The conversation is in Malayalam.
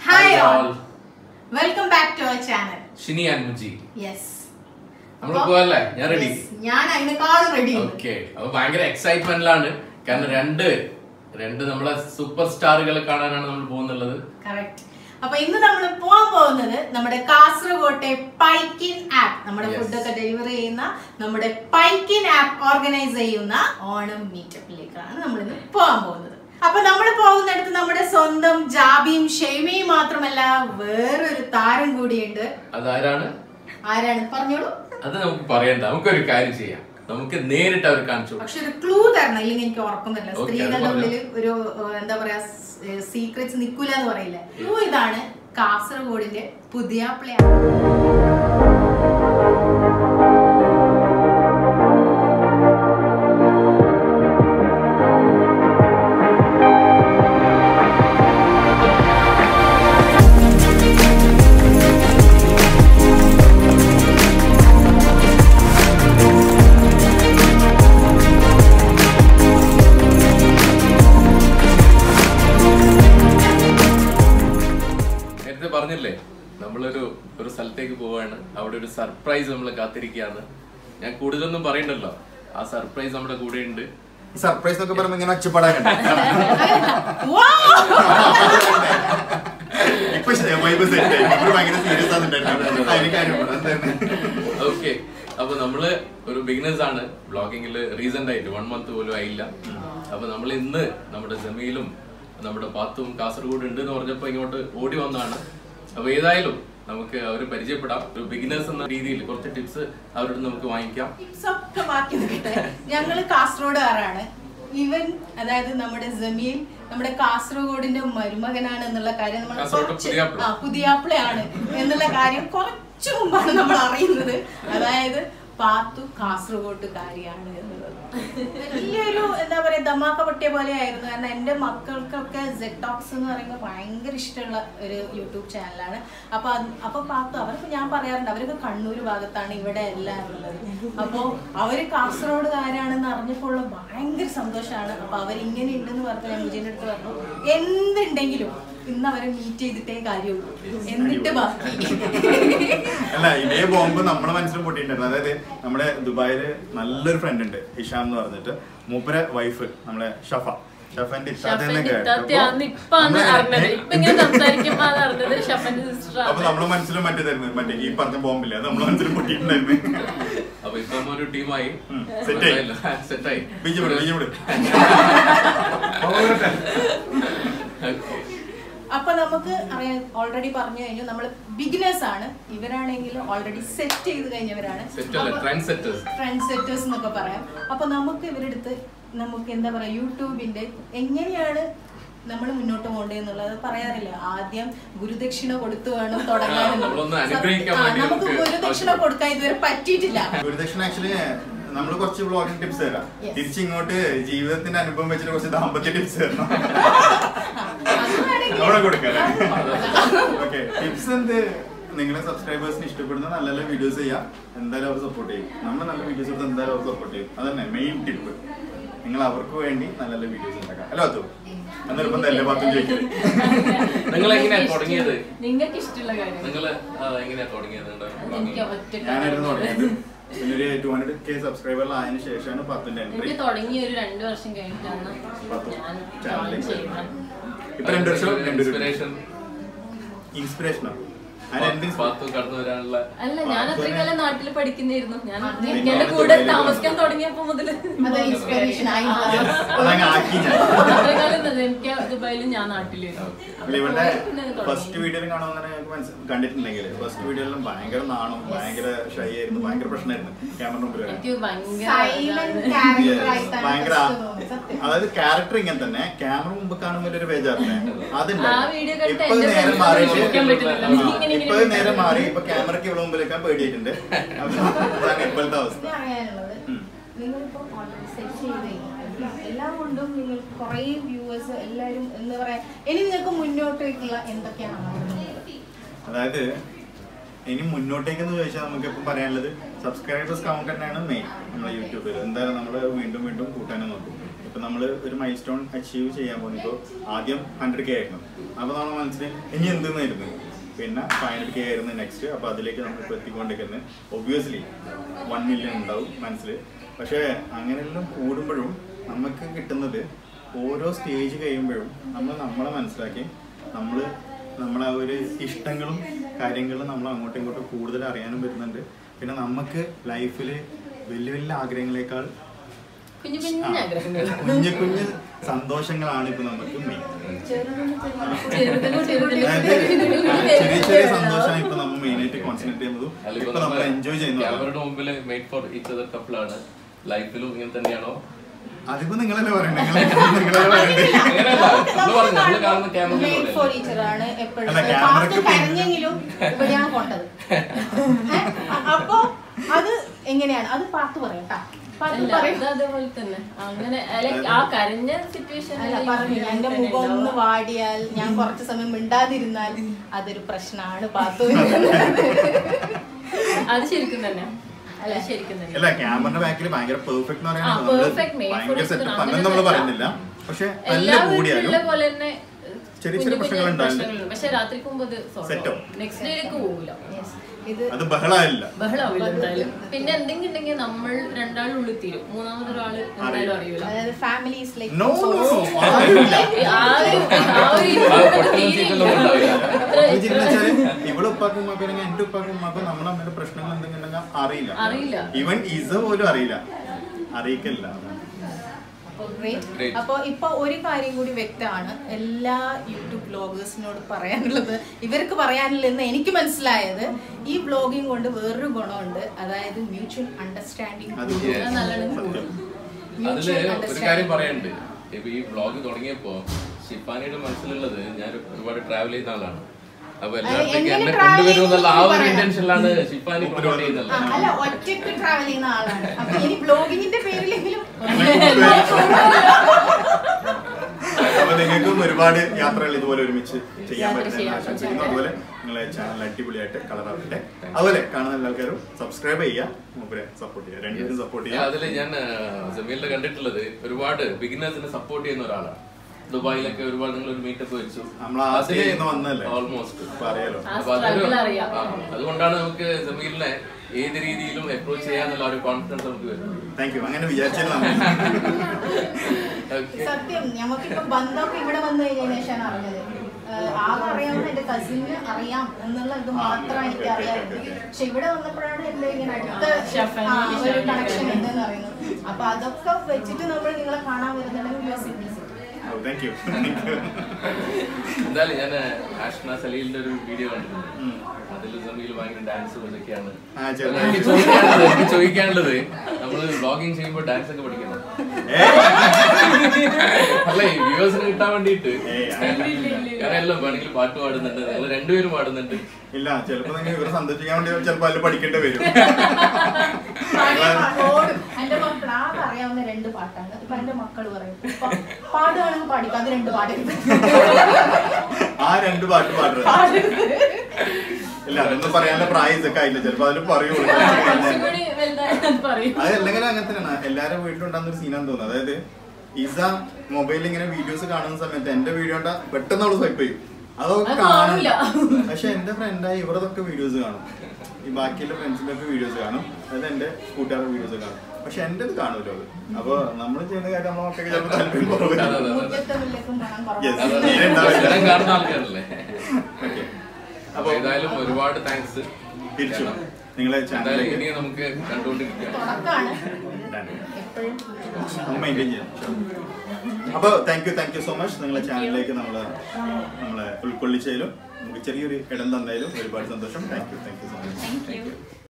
Hi Hi all all. Welcome back to our channel Shini and Muji yes നമ്മൾ പോവല്ലേ ഞാൻ റെഡി ഞാൻ അതിനേക്കാളും റെഡി ഓക്കെ അപ്പൊ ഭയങ്കര എക്സൈറ്റ്മെന്റിലാണ് കാരണം രണ്ട് രണ്ട് നമ്മളെ സൂപ്പർ സ്റ്റാറുകളെ കാണാനാണ് നമ്മൾ പോകുന്നുള്ളത് കറക്റ്റ് അപ്പൊ ഇന്ന് നമ്മൾ പോകാൻ പോകുന്നത് നമ്മുടെ കാസർഗോട്ടെ പൈക്കിൻ ആപ്പ് നമ്മുടെ Yes. ഫുഡൊക്കെ ഡെലിവറി ചെയ്യുന്ന നമ്മുടെ പൈക്കിൻ ആപ്പ് ഓർഗനൈസ് ചെയ്യുന്ന ഓണം മീറ്റപ്പിലേക്കാണ് നമ്മൾ ഇന്ന് പോകാൻ പോകുന്നത് അപ്പൊ നമ്മൾ പോകുന്നിടത്ത് നമ്മുടെ സ്വന്തം ജാബിയും ഷെയ്മയും മാത്രമല്ല വേറൊരു താരം കൂടിയുണ്ട് അതാരാണ് ആരാണ് പറഞ്ഞോളൂ അത് നമുക്ക് പറയണ്ട നമുക്കൊരു കാര്യം ചെയ്യാം നമുക്ക് നേരിട്ട് അവർ കാണിച്ചു കൊടുക്കാം. പക്ഷെ ഒരു ക്ലൂ തരണം ഇല്ലെങ്കിൽ എനിക്ക് ഉറക്കുന്നില്ല Okay, സ്ത്രീകളുടെ അത് ഉള്ളിൽ ഒരു ഏഹ്, എന്താ പറയാ സീക്രറ്റ്സ് നിക്കൂല എന്ന് പറയില്ല ക്ലൂ ഇതാണ് കാസർഗോഡിന്റെ പുതിയ പ്ലേ നേരത്തെ പറഞ്ഞില്ലേ നമ്മളൊരു ഒരു സ്ഥലത്തേക്ക് പോവാണ് അവിടെ ഒരു സർപ്രൈസ് നമ്മൾ കാത്തിരിക്കുകയാണ് ഞാൻ കൂടുതലൊന്നും പറയണ്ടല്ലോ ആ സർപ്രൈസ് നമ്മുടെ കൂടെ ഉണ്ട് സർപ്രൈസ് എന്നൊക്കെ പറയുമ്പോ ഇങ്ങനെ ഒച്ചപ്പാടാകണ്ട ഇപ്പൊ വൈബ് സെറ്റ് ആയി ഭയങ്കര സീരിയസ് ആകുന്നുണ്ടായിരുന്നു അതിന് കാര്യം പറ. എന്താണ്? ഓക്കെ അപ്പൊ നമ്മള് ഒരു ബിഗിനേഴ്സ് ആണ് ബ്ലോഗിങ്ങിൽ റീസെന്റ് ആയിട്ട് വൺ മന്ത് പോലും ആയില്ല അപ്പൊ നമ്മൾ ഇന്ന് നമ്മുടെ ജമീലും നമ്മുടെ പാത്തും കാസർഗോഡ് ഉണ്ട് എന്ന് പറഞ്ഞപ്പോ ഇങ്ങോട്ട് ഓടി വന്നതാണ് അപ്പൊ ഏതായാലും നമുക്ക് അവരെ പരിചയപ്പെടാം ഒരു ബിഗിനേഴ്സ് എന്ന രീതിയിൽ കുറച്ച് ടിപ്സ് അവരോട് നമുക്ക് വാങ്ങിക്കാം ടിപ്സ് ഒക്കെ ബാക്കി നിൽക്കട്ടെ ഞങ്ങള് കാസർഗോഡുകാരാണ് ഇവൻ അതായത് നമ്മുടെ ജമീൽ നമ്മുടെ കാസർഗോഡിന്റെ മരുമകനാണ് എന്നുള്ള കാര്യം നമ്മൾ കാസർഗോഡ് കുറച്ച് പുതിയാപ്ല. ആ പുതിയാപ്പിളയാണ് എന്നുള്ള കാര്യം കുറച്ചു മുമ്പാണ് നമ്മൾ അറിയുന്നത് അതായത് പാത്തു കാസർഗോട്ടുകാരിയാണ് എന്നുള്ളത് വലിയൊരു എന്താ പറയാ ദമാക്ക പൊട്ടിയ പോലെ ആയിരുന്നു കാരണം എൻ്റെ മക്കൾക്കൊക്കെ ജെറ്റോക്സ് എന്ന് പറയുമ്പോൾ ഭയങ്കര ഇഷ്ടമുള്ള ഒരു യൂട്യൂബ് ചാനലാണ് അപ്പൊ അത് അപ്പൊ പാത്തു അവർക്ക് ഞാൻ പറയാറുണ്ട് അവരൊക്കെ കണ്ണൂർ ഭാഗത്താണ് ഇവിടെ അല്ല എന്നുള്ളത് അപ്പോ അവര് കാസർഗോഡുകാരാണെന്ന് അറിഞ്ഞപ്പോൾ ഭയങ്കര സന്തോഷമാണ് അപ്പൊ അവരിങ്ങനെ ഉണ്ടെന്ന് പറഞ്ഞു ഞാൻ വിജയന്റെ അടുത്ത് പറഞ്ഞു എന്തുണ്ടെങ്കിലും ഇന്ന് അവരെ മീറ്റ് ചെയ്തിട്ടേ കാര്യമുള്ളൂ എന്നിട്ട് ബാക്കി അല്ല ഇതേ ബോംബ് നമ്മുടെ മനസ്സിൽ പൊട്ടിയിട്ടുണ്ടായിരുന്നു അതായത് നമ്മുടെ ദുബായില് നല്ലൊരു ഫ്രണ്ട് ഉണ്ട് ഹിഷാം എന്ന് പറഞ്ഞിട്ട് മൂപ്പര വൈഫ് നമ്മളെ ഷഫ ഷഫന്റെ ഇത്താത്തയെല്ലാം കേട്ടപ്പോ ഷഫന്റെ ഇപ്പാണ് നമ്മള് അറിഞ്ഞത് ഇപ്പൊ ഇങ്ങനെ സംസാരിക്കുമ്പോ ആണ് അറിഞ്ഞത് ഷഫന്റെ സിസ്റ്റർ അപ്പൊ നമ്മുടെ മനസ്സിൽ മറ്റേതായിരുന്നു മറ്റേ ഈ പറഞ്ഞ ബോംബില്ലേ അത് നമ്മുടെ മനസ്സിൽ പൊട്ടിയിട്ടുണ്ടായിരുന്നു അപ്പൊ ഇപ്പം ഒരു ടീമായി ഉം, set ആയി. സെറ്റായി ബീജം വിട്, ബീജം വിട്. അപ്പൊ നമുക്ക് അറിയാം ഓൾറെഡി പറഞ്ഞു കഴിഞ്ഞു നമ്മൾ ബിഗിനേഴ്സ് ആണ് ഇവരാണെങ്കിൽ ഓൾറെഡി സെറ്റ് ചെയ്ത് കഴിഞ്ഞവരാണ് സെറ്റ് അല്ല ട്രെൻഡ് സെറ്റേഴ്സ് ട്രെൻഡ് സെറ്റേഴ്സ് എന്നൊക്കെ പറയാം അപ്പൊ നമുക്ക് ഇവരെടുത്ത് നമുക്ക് എന്താ പറയാ യൂട്യൂബിന്റെ എങ്ങനെയാണ് നമ്മൾ മുന്നോട്ട് പോകേണ്ടത് എന്നുള്ളത് പറയാറില്ല ആദ്യം ഗുരുദക്ഷിണ കൊടുത്തു വേണം തുടങ്ങാൻ ആ, നമ്മളൊന്ന് എന്നുള്ളത്. അനുഗ്രഹിക്കാൻ ആ, വേണ്ടി നമുക്ക് നമുക്ക് ഗുരുദക്ഷിണ ആവശ്യപ്പെടും. കൊടുക്കാൻ ഇതുവരെ പറ്റിയിട്ടില്ല ഗുരുദക്ഷിണ ആക്ച്വലി നമ്മൾ കുറച്ച് വ്ളോഗിംഗ് ടിപ്സ് തരാം Yes. തിരിച്ചിങ്ങോട്ട് ജീവിതത്തിന്റെ അനുഭവം വെച്ചിട്ട് കുറച്ച് ദാമ്പത്യ ടിപ്സ് തരണം അത് വേണമെങ്കിൽ- അവിടെ കൊടുക്കാം ഓക്കെ ടിപ്സ് എന്ത് നിങ്ങളെ സബ്സ്ക്രൈബേഴ്സിന് ഇഷ്ടപ്പെടുന്ന നല്ല നല്ല വീഡിയോസ് ചെയ്യാം എന്തായാലും അവർ സപ്പോർട്ട് ചെയ്യും നമ്മൾ നല്ല വീഡിയോസ് എടുത്ത് എന്തായാലും അവർ സപ്പോർട്ട് ചെയ്യും അതന്നെ മെയിൻ ടിപ്പ് നിങ്ങൾ അവർക്ക് വേണ്ടി നല്ല നല്ല വീഡിയോസ് ഉണ്ടാക്കാം അല്ലോ അതു നിർബന്ധം എല്ലാ ഭാഗത്തും ചോദിക്കരുത് നിങ്ങൾ എങ്ങനെയാ തുടങ്ങിയത് നിങ്ങൾക്ക് ഇഷ്ടമുള്ള കാര്യം നിങ്ങൾ എങ്ങനെയാ തുടങ്ങിയത് നിങ്ങളുടെ എനിക്ക് vlogging? ഒറ്റ ഞാനായിരുന്നു തുടങ്ങിയത് പിന്നെ ഒരു ടു ഹൺഡ്രഡ് കെ സബ്സ്ക്രൈബറിലായതിനു ശേഷമാണ് പത്തിന്റെ എനിക്ക് എൻട്രി തുടങ്ങി ഒരു രണ്ടു വർഷം കഴിഞ്ഞിട്ടാണ് ഞാൻ ജോയിൻ ചാനലിലേക്ക് ചെയ്യുന്നത് ഇപ്പൊ രണ്ടു വർഷം രണ്ടു ഇൻസ്പിറേഷൻ ഇൻസ്പിറേഷനോ അതിന് എന്ത് പാത്തു കടന്നു വരാനുള്ള അല്ല ഞാൻ അത്രയും കാലം നാട്ടിൽ പഠിക്കുന്നായിരുന്നു ഞാൻ അതെ. എനിക്ക് എന്റെ കൂടെ താമസിക്കാൻ തുടങ്ങിയപ്പോ മുതല് അത് ഇൻസ്പിറേഷൻ ആയി Yes, അതങ്ങ് ആക്കി ഞാൻ അത്രയും കാലം നിന്നത്. എനിക്ക് ദുബായിലും ഞാൻ നാട്ടിലായിരുന്നു അല്ല ഇവന്റെ പിന്നെ തുടങ്ങി. ഫസ്റ്റ് വീഡിയോയിൽ കാണുമ്പോൾ കണ്ടിട്ടുണ്ടെങ്കിൽ ഫസ്റ്റ് വീഡിയോയിലും ഭയങ്കര നാണം ഭയങ്കര ഷൈ ആയിരുന്നു ഭയങ്കര പ്രശ്നമായിരുന്നു ക്യാമറ മുമ്പിൽ വരാൻ. എനിക്ക് ഭയങ്കര സൈലന്റ് ഇതാണ്. ക്യാരക്ടർ Yes, ആയിട്ടാണ് ഭയങ്കര first തോന്നുന്നത്. സത്യം. അതായത് ക്യാരക്ടർ ഇങ്ങനെ തന്നെ ക്യാമറ മുമ്പ് കാണുമ്പോൾ ഒരു ബേജാറില്ലേ അതുണ്ട് ആ വീഡിയോ കണ്ടിട്ട് ഇപ്പൊ എന്റെ നേരെ friends മാറി വിശ്വസിക്കാൻ പറ്റുന്നില്ല. എനിക്ക് ഇങ്ങനെ ഇപ്പൊ ഇങ്ങനെ നേരെ മാറി ഇപ്പൊ ക്യാമറയ്ക്ക് ഇവിടെ മുമ്പിൽ വെക്കാൻ പേടിയായിട്ടുണ്ട് അപ്പൊ അതാണ് ഇപ്പോഴത്തെ അവസ്ഥ പിന്നെ അറിയാനുള്ളത് ഉം. നിങ്ങളിപ്പോ ഓൾറെഡി സെറ്റ് ചെയ്ത് കഴിഞ്ഞാൽ എല്ലാം കൊണ്ടും നിങ്ങൾ കുറേ വ്യൂവേഴ്സ് എല്ലാവരും എന്താ പറയാ ഇനി നിങ്ങൾക്ക് മുന്നോട്ടേക്കുള്ള എന്തൊക്കെയാണ് ആഗ്രഹങ്ങൾ? അതായത് ഇനി മുന്നോട്ടേക്കെന്ന് ചോദിച്ചാൽ നമുക്ക് ഇപ്പം പറയാനുള്ളത് സബ്സ്ക്രൈബേഴ്സ് കൗണ്ട് തന്നെയാണ് മെയിൻ നമ്മുടെ യൂട്യൂബിൽ എന്തായാലും നമ്മൾ വീണ്ടും വീണ്ടും കൂട്ടാനും നോക്കും ഇപ്പൊ നമ്മൾ ഒരു മൈൽ സ്റ്റോൺ അച്ചീവ് ചെയ്യാൻ പോകുമ്പോൾ ആദ്യം ഹൺഡ്രഡ് കെ ആയിരുന്നു അപ്പൊ നമ്മുടെ മനസ്സിൽ ഇനി എന്തെന്നായിരുന്നു പിന്നെ ഫൈവ് ഹൺഡ്രഡ് കെ ആയിരുന്നു നെക്സ്റ്റ് അപ്പൊ അതിലേക്ക് നമ്മൾ ഇപ്പോൾ എത്തിക്കൊണ്ടിരിക്കുന്നത് ഒബ്വിയസ്ലി വൺ മില്യൺ ഉണ്ടാവും മനസ്സിൽ പക്ഷേ അങ്ങനെയെല്ലാം കൂടുമ്പോഴും നമുക്ക് കിട്ടുന്നത് ഓരോ സ്റ്റേജ് കഴിയുമ്പോഴും നമ്മൾ നമ്മളെ മനസ്സിലാക്കി നമ്മൾ നമ്മളെ ആ ഒരു ഇഷ്ടങ്ങളും കാര്യങ്ങളും നമ്മൾ അങ്ങോട്ടും ഇങ്ങോട്ടും കൂടുതൽ അറിയാനും വരുന്നുണ്ട് പിന്നെ നമുക്ക് ലൈഫിൽ വലിയ വലിയ ആഗ്രഹങ്ങളെക്കാൾ കുഞ്ഞു കുഞ്ഞു ആഗ്രഹങ്ങൾ കുഞ്ഞു കുഞ്ഞു സന്തോഷങ്ങളാണ് ഇപ്പൊ നമുക്ക് മെയിൻ ചെറുതിലും ചെറുതിലും അതായത് ചെറിയ ചെറിയ സന്തോഷമാണ് ഇപ്പൊ നമ്മൾ മെയിൻ ആയിട്ട് കോൺസെൻട്രേറ്റ് ചെയ്യുന്നതും അല്ല, ഇപ്പൊ ഇപ്പൊ നമ്മൾ നമ്മള് എൻജോയ് ചെയ്യുന്നതും ക്യാമറയുടെ മുമ്പിൽ മെയ്ഡ് ഫോർ ഈച്ച് അതർ കപ്പിളാണ് ലൈഫിലും ഇങ്ങനെ തന്നെയാണോ അതിപ്പോ നിങ്ങളല്ലേ പറയണ്ടേ നിങ്ങളെ- നിങ്ങളല്ലേ പറയണ്ടേ അങ്ങനെയല്ല നമ്മള് പറഞ്ഞു നമ്മള് കാണുന്ന camera Made for each other ആണ് എപ്പോഴും അല്ല, ക്യാമറയ്ക്ക് പാത്ത് കരഞ്ഞെങ്കിലും ഇവിടെയാണ് കൊണ്ടത് ഏ? അ- അപ്പൊ അത് എങ്ങനെയാണ് അത് പാത്ത് പറയാം ട്ടാ. പാത്ത് അല്ല, പറയും അത് അതേപോലെ തന്നെ അങ്ങനെ അല്ല, ആ കരഞ്ഞ സിറ്റുവേഷൻ അല്ല പറഞ്ഞു എന്റെ മുഖം ഒന്ന് വാടിയാൽ ഞാൻ കുറച്ച് സമയം മിണ്ടാതിരുന്നാൽ അതൊരു പ്രശ്നമാണ് പാത്തു അത് ശരിക്കും തന്നെ അല്ല ശരിക്കും തന്നെ അല്ല ക്യാമറയുടെ ബാക്കിൽ ഭയങ്കര പെർഫെക്റ്റ് എന്ന് ആ, പറയുന്നത് perfect made for ഭയങ്കര us സെറ്റപ്പ് അങ്ങനെ അങ്ങനെ നമ്മൾ തന്നെ. പറയുന്നില്ല പക്ഷെ നല്ല എല്ലാ കൂടിയാലും വീട്ടിലുള്ള പോലെ തന്നെ ചെറിയ കുഞ്ഞു ചെറിയ കുഞ്ഞു പ്രശ്നങ്ങൾ ഉണ്ടാവില്ല. പ്രശ്നങ്ങളുണ്ട്. പക്ഷെ രാത്രിക്ക് മുമ്പ് അത് Set ആവും. നെക്സ്റ്റ് ഡേയിലേക്ക് പോകില്ല ഇത് അത് ബഹളായില്ല ബഹളാവില്ല എന്തായാലും പിന്നെ എന്തെങ്കിലും ഉണ്ടെങ്കിൽ നമ്മൾ രണ്ടാളും ഉള്ളിൽ തീരും മൂന്നാമതൊരാള് എന്തായാലും അറിയൂല അതായത് family is like no no ആരുമില്ല ആ ഒരു ആ ഒരു ആ പൊട്ടലും ചീറ്റലും ഉണ്ടാവില്ല. എന്ന് വെച്ചാല് ഇവിടെ ഉപ്പാക്കും ഉമ്മാക്കും അല്ലെങ്കിൽ എന്റെ ഉപ്പാക്കും ഉമ്മാക്കും നമ്മുടെ അമ്മയുടെ പ്രശ്നങ്ങൾ എന്തെങ്കിലും ഉണ്ടെങ്കിൽ അറിയില്ല അറിയില്ല. ഈവൻ ഇസ പോലും അറിയില്ല അറിയിക്കില്ല Great. അപ്പൊ ഇപ്പൊ ഒരു കാര്യം കൂടി വ്യക്തമാണ് എല്ലാ യൂട്യൂബ് ബ്ലോഗേഴ്സിനോട് പറയാനുള്ളത് ഇവർക്ക് പറയാനുള്ളതെന്ന് എനിക്ക് മനസ്സിലായത് ഈ ബ്ലോഗിങ് കൊണ്ട് വേറൊരു ഗുണമുണ്ട് അതായത് മ്യൂച്വൽ അണ്ടർസ്റ്റാൻഡിങ് അത് Yes. നല്ലോണം സത്യം അതില് ഒരു കാര്യം പറയാനുണ്ട് ഇപ്പൊ ഈ വ്ളോഗ് തുടങ്ങിയപ്പോ ഷിഫാനിയുടെ മനസ്സിലുള്ളത് ഞാൻ ഒരുപാട് ട്രാവൽ ചെയ്യുന്ന ആളാണ് അപ്പൊ എല്ലായിടത്തേക്ക് എങ്ങനെ എന്നെ travel കൊണ്ടുവരും എന്നുള്ള ആ ഒരു ചെയ്യുന്നു ഇന്റൻഷനിലാണ് ഷിഫാനി പ്രൊമോട്ട് ആ, ചെയ്യുന്നത് അല്ല ഒറ്റയ്ക്ക് ട്രാവൽ ചെയ്യുന്ന ആളാണ് അപ്പൊ ഇനി ബ്ലോഗിങ്ങിന്റെ പേരിലെങ്കിലും അപ്പൊ നിങ്ങൾക്കും ഒരുപാട് യാത്രകൾ ഇതുപോലെ ഒരുമിച്ച് ചെയ്യാൻ യാത്ര പറ്റുന്ന ചെയ്യാം. ആശംസിക്കുന്നു അതുപോലെ നിങ്ങളെ ചാനൽ അടിപൊളിയായിട്ട് കളറാവട്ടെ അതുപോലെ കാണുന്ന എല്ലാ ആൾക്കാരും സബ്സ്ക്രൈബ് ചെയ്യുക മൂപ്പരെ സപ്പോർട്ട് ചെയ്യുക രണ്ടുപേരും സപ്പോർട്ട് ചെയ്യുക അതില് ഞാൻ ജമീലിനെ കണ്ടിട്ടുള്ളത് ഒരുപാട് ബിഗിനേഴ്സിനെ സപ്പോർട്ട് ചെയ്യുന്ന ഒരാളാണ് ദുബായിലൊക്കെ ഒരുപാട് നിങ്ങൾ ഒരു മീറ്റപ്പ് വെച്ചു നമ്മൾ ആ സ്റ്റേജിൽ നിന്ന് വന്നതല്ലേ ഓൾമോസ്റ്റ് അപ്പൊ അറിയാലോ ആ struggle അറിയാം. അതുകൊണ്ടാണ് നമുക്ക് ജമീലിനെ ഏത് രീതിയിലും അപ്രോച്ച് ചെയ്യാന്നുള്ള ഒരു കോൺഫിഡൻസ് നമുക്ക് വരുന്നത് താങ്ക് യു അങ്ങനെ വിചാരിച്ചാൽ നമ്മൾ Okay. സത്യം നമുക്കിപ്പോ ബന്ധമൊക്കെ ഇവിടെ വന്നു കഴിഞ്ഞതിന് ശേഷമാണ് അറിഞ്ഞത് ഏഹ് ആകെ അറിയാവുന്ന എന്റെ കസിന് അറിയാം എന്നുള്ള ഇത് മാത്രമാണ് എനിക്ക് അറിയാറുള്ളത് പക്ഷെ ഇവിടെ വന്നപ്പോഴാണ് എന്റെ ഇങ്ങനെ അടുത്ത ഷഫാനി, ആ, ഒരു ഷഫാനി. കണക്ഷൻ ഉണ്ടെന്ന് അറിയുന്നത് അപ്പൊ അതൊക്കെ വെച്ചിട്ട് നമ്മൾ നിങ്ങളെ കാണാൻ വരുന്നുണ്ടെങ്കിൽ താങ്ക് യു എന്തായാലും ഞാൻ ആഷ്ന സലീലിന്റെ ഒരു വീഡിയോ കണ്ടിട്ടുണ്ട് അതിൽ സമീൽ ഭയങ്കര ഡാൻസും ഇതൊക്കെയാണ് ആ, ചെറുതായി. എനിക്ക് ചോദിക്കാനുള്ളത് എനിക്ക് ചോദിക്കാനുള്ളത് നമ്മള് വ്ളോഗിങ് ചെയ്യുമ്പോൾ ഡാൻസ് ഒക്കെ പഠിക്കണം അല്ല ഈ വ്യൂവേഴ്സിന് കിട്ടാൻ വേണ്ടിയിട്ട് ഏയ്, അങ്ങനെയൊന്നുമില്ല. കാരണം എല്ലാം വേണമെങ്കിൽ പാട്ട് പാടുന്നുണ്ട് നിങ്ങൾ രണ്ടുപേരും പാടുന്നുണ്ട് ഇല്ല ചിലപ്പോ നിങ്ങൾ ഇവരെ സന്തോഷിക്കാൻ വേണ്ടി ചിലപ്പോ അതിൽ പഠിക്കേണ്ടി വരും ഓടും എന്റെ മക്കൾ ആകെ അറിയാവുന്ന രണ്ട് പാട്ടാണ് ഇപ്പൊ എന്റെ മക്കൾ പറയും "ഉപ്പ, പാടുകയാണെങ്കിൽ പാടിക്കും അത് രണ്ട് പാടരുത് ആ രണ്ട് പാട്ട് പാടുന്നത് പാടരുത് ഇല്ല അതൊന്നും പറയാനുള്ള പ്രായം ഇതൊക്കെ ആയില്ല ചിലപ്പോ അതിൽ പറയുള്ളൂ കുറച്ചുകൂടി വലുതായത് പറയും അത് അല്ലെങ്കിൽ അങ്ങനെ തന്നെയാണ് എല്ലാവരും വീട്ടിലുണ്ടാകുന്ന ഒരു സീനാന്ന് തോന്നുന്നത് അതായത് ഇസ മൊബൈലിൽ ഇങ്ങനെ വീഡിയോസ് കാണുന്ന സമയത്ത് എന്റെ വീഡിയോ കണ്ടാ പെട്ടെന്ന് അവള് സ്വൈപ്പ് ചെയ്യും അതൊക്കെ അത് കാണില്ല കാണില്ല. പക്ഷെ എന്റെ ഫ്രണ്ടായി ഇവരതൊക്കെ വീഡിയോസ് കാണും ഈ ബാക്കിയുള്ള ഫ്രണ്ട്സിന്റെ ഒക്കെ വീഡിയോസ് കാണും അതായത് എന്റെ കൂട്ടുകാരുടെ വീഡിയോസ് കാണും പക്ഷെ എന്റെ ഇത് കാണൂല്ലോ അത് അപ്പൊ നമ്മൾ ചെയ്യുന്ന കാര്യം നമ്മളെ മക്കൾക്ക് ചിലപ്പോൾ താല്പര്യം കുറവ് അതെ, അതെ, അതെ. മുറ്റത്തെ മുല്ലക്കും മണം Yes. കുറവാണ് അത് തീരെ ഉണ്ടാവില്ല. സ്ഥിരം കാണുന്ന ആൾക്കാരല്ലേ Okay. അപ്പൊ ഏതായാലും ഒരുപാട് താങ്ക്സ് തിരിച്ചു നിങ്ങളെ എന്തായാലും ചാനലിലേക്ക് ഇനി നമുക്ക് കണ്ടുകൊണ്ടിരിക്കാം തുടക്കാണ് എപ്പോഴും നമുക്ക് മെയിൻറ്റെയിൻ ചെയ്യാം അപ്പൊ thank you thank you so much നിങ്ങളെ ചാനലിലേക്ക് നമ്മള് നമ്മളെ ഉൾക്കൊള്ളിച്ചതിലും നമുക്ക് ചെറിയൊരു ഇടം തന്നതിലും ഒരുപാട് സന്തോഷം thank you thank you so much thank U